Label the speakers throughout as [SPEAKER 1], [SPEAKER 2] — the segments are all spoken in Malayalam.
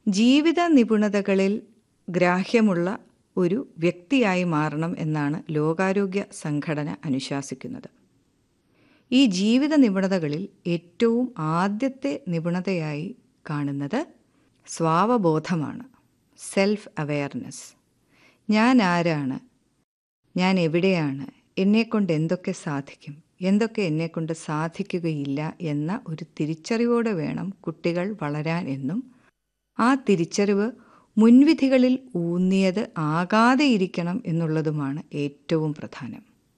[SPEAKER 1] ജീവിത നിപുണതകളിൽ ഗ്രാഹ്യമുള്ള ഒരു വ്യക്തിയായി മാറണം എന്നാണ് ലോകാരോഗ്യ സംഘടന അനുശാസിക്കുന്നത് ഈ ജീവിത നിപുണതകളിൽ ഏറ്റവും ആദ്യത്തെ നിപുണതയായി കാണുന്നത് സ്വാവബോധമാണ് സെൽഫ് അവെയർനെസ് ഞാൻ ആരാണ് ഞാൻ എവിടെയാണ് എന്നെക്കൊണ്ട് എന്തൊക്കെ സാധിക്കും എന്തൊക്കെ എന്നെക്കൊണ്ട് സാധിക്കുകയില്ല എന്ന ഒരു തിരിച്ചറിവോടെ വേണം കുട്ടികൾ വളരാൻ എന്നും ആ തിരിച്ചറിവ് മുൻവിധികളിൽ ഊന്നിയത് ആകാതെ ഇരിക്കണം എന്നുള്ളതുമാണ് ഏറ്റവും പ്രധാനം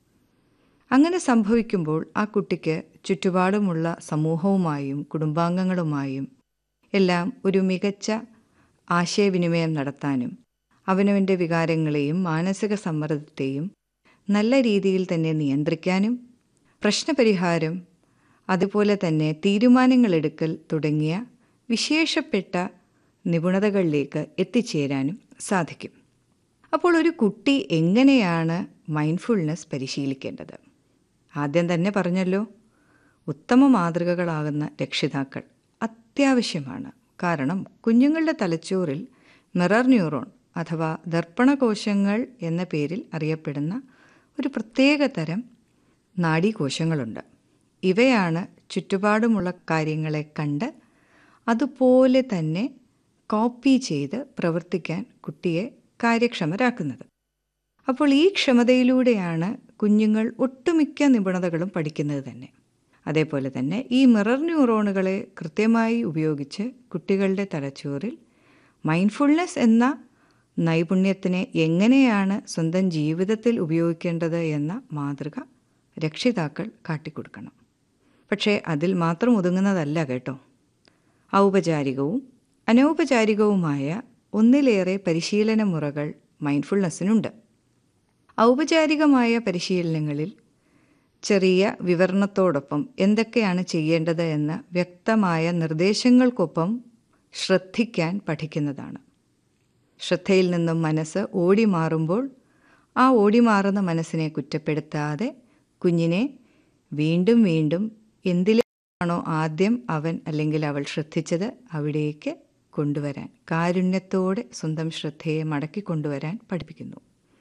[SPEAKER 1] അങ്ങനെ സംഭവിക്കുമ്പോൾ ആ കുട്ടിക്ക് ചുറ്റുപാടുമുള്ള സമൂഹവുമായും കുടുംബാംഗങ്ങളുമായും എല്ലാം ഒരു മികച്ച ആശയവിനിമയം നടത്താനും അവനവൻ്റെ വികാരങ്ങളെയും മാനസിക സമ്മർദ്ദത്തെയും നല്ല രീതിയിൽ തന്നെ നിയന്ത്രിക്കാനും പ്രശ്നപരിഹാരം അതുപോലെ തന്നെ തീരുമാനങ്ങളെടുക്കൽ തുടങ്ങിയ വിശേഷപ്പെട്ട നിപുണതകളിലേക്ക് എത്തിച്ചേരാനും സാധിക്കും അപ്പോൾ ഒരു കുട്ടി എങ്ങനെയാണ് മൈൻഡ്ഫുൾനെസ് പരിശീലിക്കേണ്ടത് ആദ്യം തന്നെ പറഞ്ഞല്ലോ ഉത്തമ മാതൃകകളാകുന്ന രക്ഷിതാക്കൾ അത്യാവശ്യമാണ് കാരണം കുഞ്ഞുങ്ങളുടെ തലച്ചോറിൽ മിറർ ന്യൂറോൺ അഥവാ ദർപ്പണകോശങ്ങൾ എന്ന പേരിൽ അറിയപ്പെടുന്ന ഒരു പ്രത്യേക തരം നാഡീകോശങ്ങളുണ്ട് ഇവയാണ് ചുറ്റുപാടുമുള്ള കാര്യങ്ങളെ കണ്ട് അതുപോലെ തന്നെ കോപ്പി ചെയ്ത് പ്രവർത്തിക്കാൻ കുട്ടിയെ കാര്യക്ഷമരാക്കുന്നത് അപ്പോൾ ഈ ക്ഷമതയിലൂടെയാണ് കുഞ്ഞുങ്ങൾ ഒട്ടുമിക്ക നിപുണതകളും പഠിക്കുന്നത് തന്നെ അതേപോലെ തന്നെ ഈ മിറർ ന്യൂറോണുകളെ കൃത്യമായി ഉപയോഗിച്ച് കുട്ടികളുടെ തലച്ചോറിൽ മൈൻഡ്ഫുൾനെസ് എന്ന നൈപുണ്യത്തിനെ എങ്ങനെയാണ് സ്വന്തം ജീവിതത്തിൽ ഉപയോഗിക്കേണ്ടത് എന്ന മാതൃക രക്ഷിതാക്കൾ കാട്ടിക്കൊടുക്കണം പക്ഷേ അതിൽ മാത്രം ഒതുങ്ങുന്നതല്ല കേട്ടോ ഔപചാരികവും അനൗപചാരികവുമായ ഒന്നിലേറെ പരിശീലന മുറകൾ മൈൻഡ്ഫുൾനെസ്സിനുണ്ട് ഔപചാരികമായ പരിശീലനങ്ങളിൽ ചെറിയ വിവരണത്തോടൊപ്പം എന്തൊക്കെയാണ് ചെയ്യേണ്ടത് എന്ന വ്യക്തമായ നിർദ്ദേശങ്ങൾക്കൊപ്പം ശ്രദ്ധിക്കാൻ പഠിക്കുന്നതാണ് ശ്രദ്ധയിൽ നിന്നും മനസ്സ് ഓടി മാറുമ്പോൾ ആ ഓടി മാറുന്ന മനസ്സിനെ കുറ്റപ്പെടുത്താതെ കുഞ്ഞിനെ വീണ്ടും വീണ്ടും എന്തിലാണോ ആദ്യം അവൻ അല്ലെങ്കിൽ അവൾ ശ്രദ്ധിച്ചത് അവിടേക്ക് കൊണ്ടുവരാൻ കാരുണ്യത്തോടെ സ്വന്തം ശ്രദ്ധയെ മടക്കി കൊണ്ടുവരാൻ പഠിപ്പിക്കുന്നു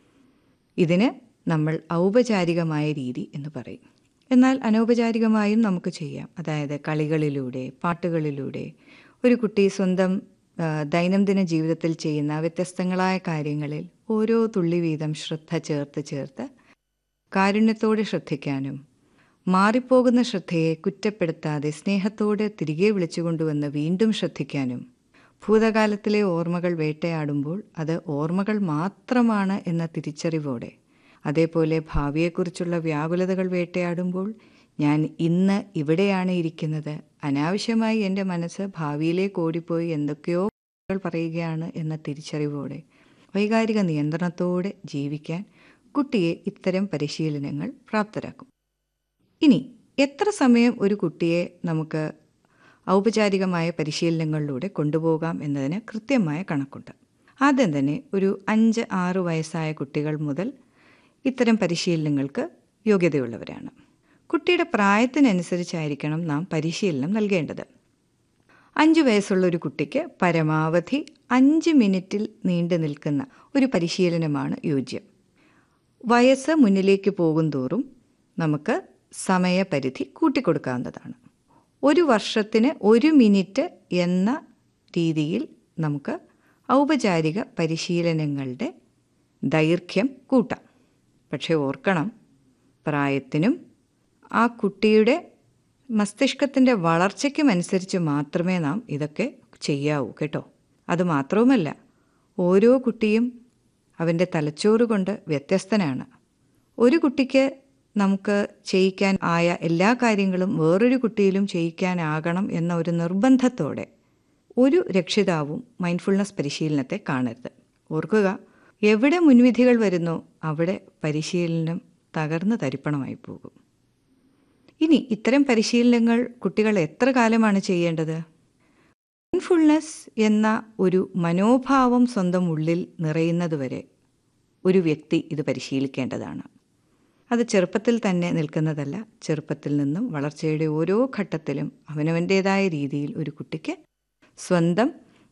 [SPEAKER 1] ഇതിന് നമ്മൾ ഔപചാരികമായ രീതി എന്ന് പറയും എന്നാൽ അനൗപചാരികമായും നമുക്ക് ചെയ്യാം അതായത് കളികളിലൂടെ പാട്ടുകളിലൂടെ ഒരു കുട്ടി സ്വന്തം ദൈനംദിന ജീവിതത്തിൽ ചെയ്യുന്ന വ്യത്യസ്തങ്ങളായ കാര്യങ്ങളിൽ ഓരോ തുള്ളി വീതം ശ്രദ്ധ ചേർത്ത് ചേർത്ത് കാരുണ്യത്തോടെ ശ്രദ്ധിക്കാനും മാറിപ്പോകുന്ന ശ്രദ്ധയെ കുറ്റപ്പെടുത്താതെ സ്നേഹത്തോടെ തിരികെ വിളിച്ചുകൊണ്ടുവന്ന് വീണ്ടും ശ്രദ്ധിക്കാനും ഭൂതകാലത്തിലെ ഓർമ്മകൾ വേട്ടയാടുമ്പോൾ അത് ഓർമ്മകൾ മാത്രമാണ് എന്ന തിരിച്ചറിവോടെ അതേപോലെ ഭാവിയെക്കുറിച്ചുള്ള വ്യാകുലതകൾ വേട്ടയാടുമ്പോൾ ഞാൻ ഇന്ന് ഇവിടെയാണ് ഇരിക്കുന്നത് അനാവശ്യമായി എൻ്റെ മനസ്സ് ഭാവിയിലേക്ക് ഓടിപ്പോയി എന്തൊക്കെയോ പറയുകയാണ് എന്ന തിരിച്ചറിവോടെ വൈകാരിക നിയന്ത്രണത്തോടെ ജീവിക്കാൻ കുട്ടിയെ ഇത്തരം പരിശീലനങ്ങൾ പ്രാപ്തരാക്കും ഇനി എത്ര സമയം ഒരു കുട്ടിയെ നമുക്ക് ഔപചാരികമായ പരിശീലനങ്ങളിലൂടെ കൊണ്ടുപോകാം എന്നതിന് കൃത്യമായ കണക്കുണ്ട് ആദ്യം തന്നെ ഒരു അഞ്ച് ആറ് വയസ്സായ കുട്ടികൾ മുതൽ ഇത്തരം പരിശീലനങ്ങൾക്ക് യോഗ്യതയുള്ളവരാണ് കുട്ടിയുടെ പ്രായത്തിനനുസരിച്ചായിരിക്കണം നാം പരിശീലനം നൽകേണ്ടത് അഞ്ച് വയസ്സുള്ള ഒരു കുട്ടിക്ക് പരമാവധി അഞ്ച് മിനിറ്റിൽ നീണ്ടു നിൽക്കുന്ന ഒരു പരിശീലനമാണ് യോജ്യം വയസ്സ് മുന്നിലേക്ക് പോകും തോറും നമുക്ക് സമയപരിധി കൂട്ടിക്കൊടുക്കാവുന്നതാണ് ഒരു വർഷത്തിന് ഒരു മിനിറ്റ് എന്ന രീതിയിൽ നമുക്ക് ഔപചാരിക പരിശീലനങ്ങളുടെ ദൈർഘ്യം കൂട്ടാം പക്ഷേ ഓർക്കണം പ്രായത്തിനും ആ കുട്ടിയുടെ മസ്തിഷ്കത്തിൻ്റെ വളർച്ചയ്ക്കും അനുസരിച്ച് മാത്രമേ നാം ഇതൊക്കെ ചെയ്യാവൂ കേട്ടോ അതുമാത്രവുമല്ല ഓരോ കുട്ടിയും അവൻ്റെ തലച്ചോറ് കൊണ്ട് വ്യത്യസ്തനാണ് ഒരു കുട്ടിക്ക് നമുക്ക് ചെയ്യിക്കാൻ ആയ എല്ലാ കാര്യങ്ങളും വേറൊരു കുട്ടിയിലും ചെയ്യിക്കാനാകണം എന്ന ഒരു നിർബന്ധത്തോടെ ഒരു രക്ഷിതാവും മൈൻഡ്ഫുൾനെസ് പരിശീലനത്തെ കാണരുത് ഓർക്കുക എവിടെ മുൻവിധികൾ വരുന്നോ അവിടെ പരിശീലനം തകർന്ന് തരിപ്പണമായി പോകും ഇനി ഇത്തരം പരിശീലനങ്ങൾ കുട്ടികൾ എത്ര കാലമാണ് ചെയ്യേണ്ടത് മൈൻഡ്ഫുൾനെസ് എന്ന ഒരു മനോഭാവം സ്വന്തം ഉള്ളിൽ നിറയുന്നതുവരെ ഒരു വ്യക്തി ഇത് പരിശീലിക്കേണ്ടതാണ് അത് ചെറുപ്പത്തിൽ തന്നെ നിൽക്കുന്നതല്ല ചെറുപ്പത്തിൽ നിന്നും വളർച്ചയുടെ ഓരോ ഘട്ടത്തിലും അവനവൻ്റേതായ രീതിയിൽ ഒരു കുട്ടിക്ക് സ്വന്തം